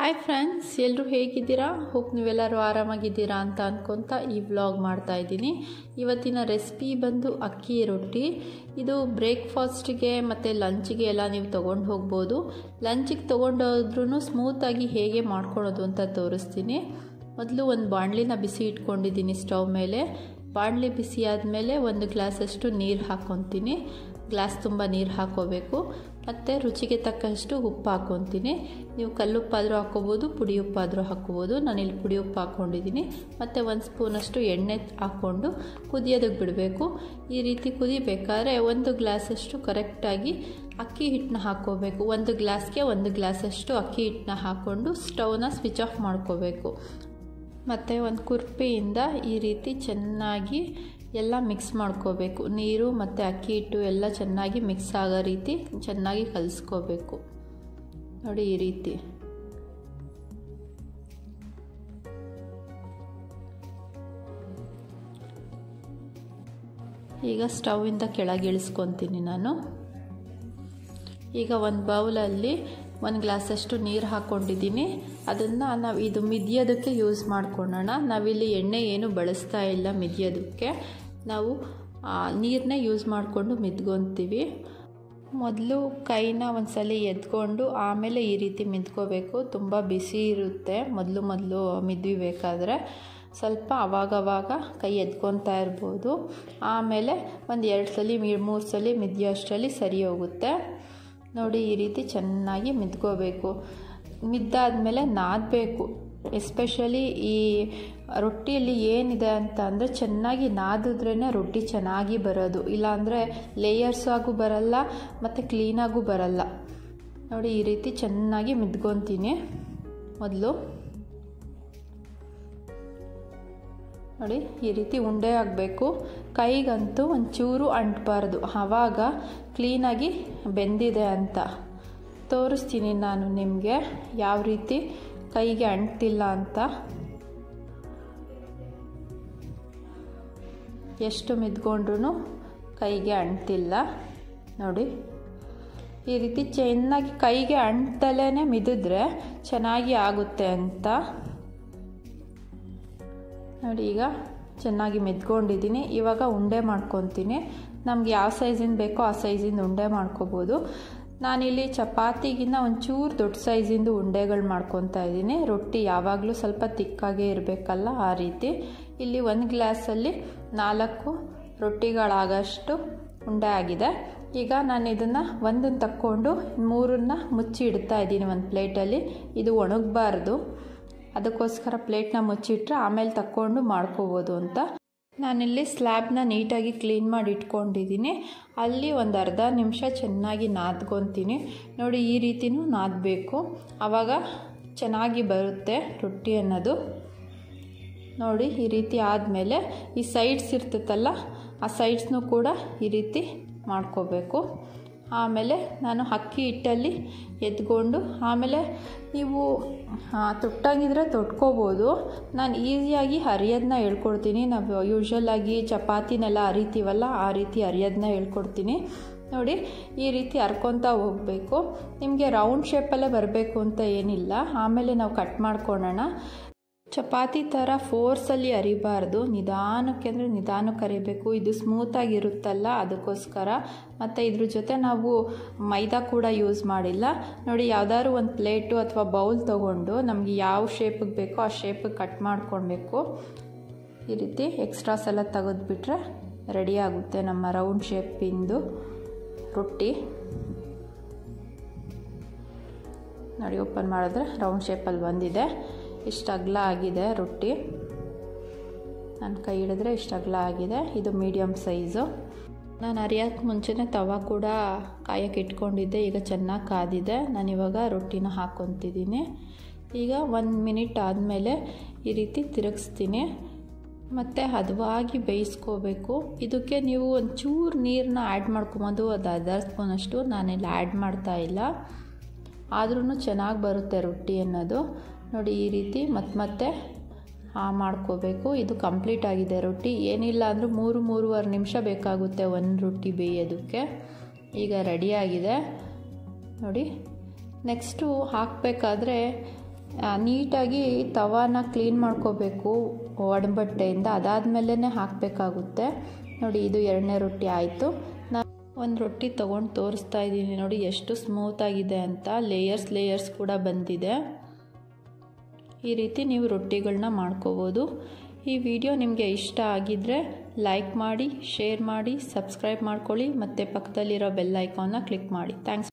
hi friends ಎಲ್ಲರೂ ಹೇಗಿದ್ದೀರಾ hope ನೀವೆಲ್ಲರೂ ಆರಾಮಾಗಿದ್ದೀರಾ ಅಂತ ಅನ್ಕೊತ ಈ ವ್ಲಾಗ್ ಮಾಡ್ತಾ ಇದ್ದೀನಿ ಇವತ್ತಿನ ರೆಸಿಪಿ ಬಂದು ಅಕ್ಕಿ ರೊಟ್ಟಿ ಇದು ಬ್ರೇಕ್ಫಾಸ್ಟಿಗೆ ಮತ್ತು ಲಂಚಿಗೆ ಎಲ್ಲ ನೀವು ತೊಗೊಂಡು ಹೋಗ್ಬೋದು ಲಂಚಿಗೆ ತೊಗೊಂಡೋದ್ರೂ ಸ್ಮೂತಾಗಿ ಹೇಗೆ ಮಾಡ್ಕೊಳೋದು ಅಂತ ತೋರಿಸ್ತೀನಿ ಮೊದಲು ಒಂದು ಬಾಣಲಿನ ಬಿಸಿ ಇಟ್ಕೊಂಡಿದ್ದೀನಿ ಸ್ಟವ್ ಮೇಲೆ ಬಾಣಲಿ ಬಿಸಿ ಆದಮೇಲೆ ಒಂದು ಗ್ಲಾಸಷ್ಟು ನೀರು ಹಾಕ್ಕೊತೀನಿ ಗ್ಲಾಸ್ ತುಂಬ ನೀರು ಹಾಕ್ಕೋಬೇಕು ಮತ್ತು ರುಚಿಗೆ ತಕ್ಕಷ್ಟು ಉಪ್ಪು ಹಾಕ್ಕೊತೀನಿ ನೀವು ಕಲ್ಲುಪ್ಪಾದರೂ ಹಾಕ್ಕೋಬೋದು ಪುಡಿ ಉಪ್ಪಾದರೂ ಹಾಕ್ಕೋಬೋದು ನಾನಿಲ್ಲಿ ಪುಡಿ ಉಪ್ಪು ಹಾಕ್ಕೊಂಡಿದ್ದೀನಿ ಮತ್ತು ಒಂದು ಸ್ಪೂನಷ್ಟು ಎಣ್ಣೆ ಹಾಕ್ಕೊಂಡು ಕುದಿಯೋದಕ್ಕೆ ಬಿಡಬೇಕು ಈ ರೀತಿ ಕುದಿಬೇಕಾದ್ರೆ ಒಂದು ಗ್ಲಾಸಷ್ಟು ಕರೆಕ್ಟಾಗಿ ಅಕ್ಕಿ ಹಿಟ್ಟನ್ನ ಹಾಕ್ಕೋಬೇಕು ಒಂದು ಗ್ಲಾಸ್ಗೆ ಒಂದು ಗ್ಲಾಸಷ್ಟು ಅಕ್ಕಿ ಹಿಟ್ಟನ್ನ ಹಾಕ್ಕೊಂಡು ಸ್ಟವ್ನ ಸ್ವಿಚ್ ಆಫ್ ಮಾಡ್ಕೋಬೇಕು ಮತ್ತು ಒಂದು ಕುರ್ಪಿಯಿಂದ ಈ ರೀತಿ ಚೆನ್ನಾಗಿ ಎಲ್ಲ ಮಿಕ್ಸ್ ಮಾಡ್ಕೋಬೇಕು ನೀರು ಮತ್ತು ಅಕ್ಕಿ ಹಿಟ್ಟು ಎಲ್ಲ ಚೆನ್ನಾಗಿ ಮಿಕ್ಸ್ ಆಗೋ ರೀತಿ ಚೆನ್ನಾಗಿ ಕಲಿಸ್ಕೋಬೇಕು ನೋಡಿ ಈ ರೀತಿ ಈಗ ಸ್ಟವ್ವಿಂದ ಕೆಳಗೆ ಇಳಿಸ್ಕೊತೀನಿ ನಾನು ಈಗ ಒಂದು ಬೌಲಲ್ಲಿ ಒಂದು ಗ್ಲಾಸಷ್ಟು ನೀರು ಹಾಕ್ಕೊಂಡಿದ್ದೀನಿ ಅದನ್ನು ನಾವು ಇದು ಮಿದಿಯೋದಕ್ಕೆ ಯೂಸ್ ಮಾಡ್ಕೊಳ್ಳೋಣ ನಾವಿಲ್ಲಿ ಎಣ್ಣೆ ಏನು ಬಳಸ್ತಾ ಇಲ್ಲ ಮಿದಿಯೋದಕ್ಕೆ ನಾವು ನೀರನ್ನೇ ಯೂಸ್ ಮಾಡಿಕೊಂಡು ಮಿದ್ಕೊತೀವಿ ಮೊದಲು ಕೈನ ಒಂದ್ಸಲ ಎದ್ಕೊಂಡು ಆಮೇಲೆ ಈ ರೀತಿ ಮಿದ್ಕೋಬೇಕು ತುಂಬ ಬಿಸಿ ಇರುತ್ತೆ ಮೊದಲು ಮೊದಲು ಮಿದ್ವಿಬೇಕಾದ್ರೆ ಸ್ವಲ್ಪ ಅವಾಗವಾಗ ಕೈ ಎದ್ಕೊತಾ ಇರ್ಬೋದು ಆಮೇಲೆ ಒಂದು ಎರಡು ಸಲ ಮೂರು ಸಲ ಮಿದಿಯೋ ಅಷ್ಟರಲ್ಲಿ ಸರಿ ಹೋಗುತ್ತೆ ನೋಡಿ ಈ ರೀತಿ ಚೆನ್ನಾಗಿ ಮಿದ್ಕೋಬೇಕು ಮಿದ್ದಾದಮೇಲೆ ನಾದಬೇಕು ಎಸ್ಪೆಷಲಿ ಈ ರೊಟ್ಟಿಯಲ್ಲಿ ಏನಿದೆ ಅಂತ ಅಂದರೆ ಚೆನ್ನಾಗಿ ನಾದಿದ್ರೇ ರೊಟ್ಟಿ ಚೆನ್ನಾಗಿ ಬರೋದು ಇಲ್ಲಾಂದರೆ ಲೇಯರ್ಸ್ ಆಗು ಬರಲ್ಲ ಮತ್ತು ಕ್ಲೀನಾಗೂ ಬರಲ್ಲ ನೋಡಿ ಈ ರೀತಿ ಚೆನ್ನಾಗಿ ಮಿದ್ಕೊತೀನಿ ಮೊದಲು ನೋಡಿ ಈ ರೀತಿ ಉಂಡೆ ಆಗಬೇಕು ಕೈಗಂತೂ ಒಂಚೂರು ಅಂಟಬಾರ್ದು ಆವಾಗ ಕ್ಲೀನಾಗಿ ಬೆಂದಿದೆ ಅಂತ ತೋರಿಸ್ತೀನಿ ನಾನು ನಿಮಗೆ ಯಾವ ರೀತಿ ಕೈಗೆ ಅಂಟಿಲ್ಲ ಅಂತ ಎಷ್ಟು ಮಿದ್ಕೊಂಡ್ರೂ ಕೈಗೆ ಅಂಟಿಲ್ಲ ನೋಡಿ ಈ ರೀತಿ ಚೆನ್ನಾಗಿ ಕೈಗೆ ಅಂಟದಲೇ ಮಿದಿದ್ರೆ ಚೆನ್ನಾಗಿ ಆಗುತ್ತೆ ಅಂತ ನೋಡಿ ಈಗ ಚೆನ್ನಾಗಿ ಮೆದ್ಕೊಂಡಿದ್ದೀನಿ ಇವಾಗ ಉಂಡೆ ಮಾಡ್ಕೊತೀನಿ ನಮ್ಗೆ ಯಾವ ಸೈಜಿಂದ ಬೇಕೋ ಆ ಸೈಜಿಂದ ಉಂಡೆ ಮಾಡ್ಕೋಬೋದು ನಾನಿಲ್ಲಿ ಚಪಾತಿಗಿನ್ನ ಒಂಚೂರು ದೊಡ್ಡ ಸೈಜಿಂದು ಉಂಡೆಗಳು ಮಾಡ್ಕೊತಾ ಇದ್ದೀನಿ ರೊಟ್ಟಿ ಯಾವಾಗಲೂ ಸ್ವಲ್ಪ ತಿಕ್ಕಾಗೇ ಇರಬೇಕಲ್ಲ ಆ ರೀತಿ ಇಲ್ಲಿ ಒಂದು ಗ್ಲಾಸಲ್ಲಿ ನಾಲ್ಕು ರೊಟ್ಟಿಗಳಾಗಷ್ಟು ಉಂಡೆ ಆಗಿದೆ ಈಗ ನಾನು ಇದನ್ನು ಒಂದನ್ನು ತಕ್ಕೊಂಡು ಮೂರನ್ನ ಮುಚ್ಚಿ ಇಡ್ತಾ ಇದ್ದೀನಿ ಒಂದು ಪ್ಲೇಟಲ್ಲಿ ಇದು ಒಣಗಬಾರ್ದು ಅದಕ್ಕೋಸ್ಕರ ಪ್ಲೇಟ್ನ ಮುಚ್ಚಿಟ್ರೆ ಆಮೇಲೆ ತಕ್ಕೊಂಡು ಮಾಡ್ಕೋಬೋದು ಅಂತ ನಾನಿಲ್ಲಿ ಸ್ಲ್ಯಾಬ್ನ ನೀಟಾಗಿ ಕ್ಲೀನ್ ಮಾಡಿ ಇಟ್ಕೊಂಡಿದ್ದೀನಿ ಅಲ್ಲಿ ಒಂದು ಅರ್ಧ ನಿಮಿಷ ಚೆನ್ನಾಗಿ ನಾದ್ಕೊತೀನಿ ನೋಡಿ ಈ ರೀತಿನೂ ನಾದಬೇಕು ಆವಾಗ ಚೆನ್ನಾಗಿ ಬರುತ್ತೆ ರೊಟ್ಟಿ ಅನ್ನೋದು ನೋಡಿ ಈ ರೀತಿ ಆದಮೇಲೆ ಈ ಸೈಡ್ಸ್ ಇರ್ತೈತಲ್ಲ ಆ ಸೈಡ್ಸ್ನೂ ಕೂಡ ಈ ರೀತಿ ಮಾಡ್ಕೋಬೇಕು ಆಮೇಲೆ ನಾನು ಅಕ್ಕಿ ಹಿಟ್ಟಲ್ಲಿ ಎದ್ಕೊಂಡು ಆಮೇಲೆ ನೀವು ತೊಟ್ಟಂಗಿದ್ರೆ ತೊಟ್ಕೋಬೋದು ನಾನು ಈಸಿಯಾಗಿ ಹರಿಯೋದನ್ನ ಹೇಳ್ಕೊಡ್ತೀನಿ ನಾವು ಯೂಶ್ವಲಾಗಿ ಚಪಾತಿನೆಲ್ಲ ಹರಿತೀವಲ್ಲ ಆ ರೀತಿ ಹರಿಯೋದನ್ನ ಹೇಳ್ಕೊಡ್ತೀನಿ ನೋಡಿ ಈ ರೀತಿ ಹರ್ಕೊತಾ ಹೋಗಬೇಕು ನಿಮಗೆ ರೌಂಡ್ ಶೇಪಲ್ಲೇ ಬರಬೇಕು ಅಂತ ಏನಿಲ್ಲ ಆಮೇಲೆ ನಾವು ಕಟ್ ಮಾಡ್ಕೊಳ್ಳೋಣ ಚಪಾತಿ ಥರ ಫೋರ್ಸಲ್ಲಿ ಅರಿಬಾರ್ದು ನಿಧಾನಕ್ಕೆ ಅಂದರೆ ನಿಧಾನಕ್ಕೆ ಅರಿಬೇಕು ಇದು ಸ್ಮೂತಾಗಿರುತ್ತಲ್ಲ ಅದಕ್ಕೋಸ್ಕರ ಮತ್ತು ಇದ್ರ ಜೊತೆ ನಾವು ಮೈದಾ ಕೂಡ ಯೂಸ್ ಮಾಡಿಲ್ಲ ನೋಡಿ ಯಾವ್ದಾದ್ರು ಒಂದು ಪ್ಲೇಟು ಅಥವಾ ಬೌಲ್ ತೊಗೊಂಡು ನಮಗೆ ಯಾವ ಶೇಪಿಗೆ ಬೇಕೋ ಆ ಶೇಪಿಗೆ ಕಟ್ ಮಾಡ್ಕೊಳ್ಬೇಕು ಈ ರೀತಿ ಎಕ್ಸ್ಟ್ರಾಸ್ ಎಲ್ಲ ತೆಗೆದುಬಿಟ್ರೆ ರೆಡಿ ಆಗುತ್ತೆ ನಮ್ಮ ರೌಂಡ್ ಶೇಪಿಂದು ರೊಟ್ಟಿ ನೋಡಿ ಓಪನ್ ಮಾಡಿದ್ರೆ ರೌಂಡ್ ಶೇಪಲ್ಲಿ ಬಂದಿದೆ ಇಷ್ಟು ಅಗಲ ಆಗಿದೆ ರೊಟ್ಟಿ ನನ್ನ ಕೈ ಹಿಡಿದ್ರೆ ಇಷ್ಟು ಅಗಲ ಆಗಿದೆ ಇದು ಮೀಡಿಯಮ್ ಸೈಜು ನಾನು ಅರಿಯೋಕ್ಕೆ ಮುಂಚೆನೇ ತವ ಕೂಡ ಕಾಯಕ್ಕೆ ಇಟ್ಕೊಂಡಿದ್ದೆ ಈಗ ಚೆನ್ನಾಗಿ ಕಾದಿದೆ ನಾನು ಇವಾಗ ರೊಟ್ಟಿನ ಹಾಕ್ಕೊತಿದ್ದೀನಿ ಈಗ ಒಂದು ಮಿನಿಟ್ ಆದಮೇಲೆ ಈ ರೀತಿ ತಿರುಗಿಸ್ತೀನಿ ಮತ್ತು ಹದವಾಗಿ ಬೇಯಿಸ್ಕೋಬೇಕು ಇದಕ್ಕೆ ನೀವು ಒಂಚೂರು ನೀರನ್ನ ಆ್ಯಡ್ ಮಾಡ್ಕೊಬೋದು ಅದು ಅರ್ಧ ಸ್ಪೂನಷ್ಟು ನಾನೆಲ್ಲ ಆ್ಯಡ್ ಮಾಡ್ತಾ ಇಲ್ಲ ಆದ್ರೂ ಚೆನ್ನಾಗಿ ಬರುತ್ತೆ ರೊಟ್ಟಿ ಅನ್ನೋದು ನೋಡಿ ಈ ರೀತಿ ಮತ್ತೆ ಮತ್ತೆ ಮಾಡ್ಕೋಬೇಕು ಇದು ಕಂಪ್ಲೀಟ್ ಆಗಿದೆ ರೊಟ್ಟಿ ಏನಿಲ್ಲ ಅಂದರೂ ಮೂರು ಮೂರುವರೆ ನಿಮಿಷ ಬೇಕಾಗುತ್ತೆ ಒಂದು ರೊಟ್ಟಿ ಬೇಯೋದಕ್ಕೆ ಈಗ ರೆಡಿಯಾಗಿದೆ ನೋಡಿ ನೆಕ್ಸ್ಟು ಹಾಕಬೇಕಾದ್ರೆ ನೀಟಾಗಿ ತವಾನ ಕ್ಲೀನ್ ಮಾಡ್ಕೋಬೇಕು ಒಡಬಟ್ಟೆಯಿಂದ ಅದಾದಮೇಲೆ ಹಾಕಬೇಕಾಗುತ್ತೆ ನೋಡಿ ಇದು ಎರಡನೇ ರೊಟ್ಟಿ ಆಯಿತು ನಾನು ಒಂದು ರೊಟ್ಟಿ ತೊಗೊಂಡು ತೋರಿಸ್ತಾ ಇದ್ದೀನಿ ನೋಡಿ ಎಷ್ಟು ಸ್ಮೂತಾಗಿದೆ ಅಂತ ಲೇಯರ್ಸ್ ಲೇಯರ್ಸ್ ಕೂಡ ಬಂದಿದೆ ಈ ರೀತಿ ನೀವು ರೊಟ್ಟಿಗಳನ್ನ ಮಾಡ್ಕೋಬೋದು ಈ ವಿಡಿಯೋ ನಿಮಗೆ ಇಷ್ಟ ಆಗಿದ್ದರೆ ಲೈಕ್ ಮಾಡಿ ಶೇರ್ ಮಾಡಿ ಸಬ್ಸ್ಕ್ರೈಬ್ ಮಾಡ್ಕೊಳ್ಳಿ ಮತ್ತು ಪಕ್ಕದಲ್ಲಿರೋ ಬೆಲ್ ಐಕಾನ್ನ ಕ್ಲಿಕ್ ಮಾಡಿ ಥ್ಯಾಂಕ್ಸ್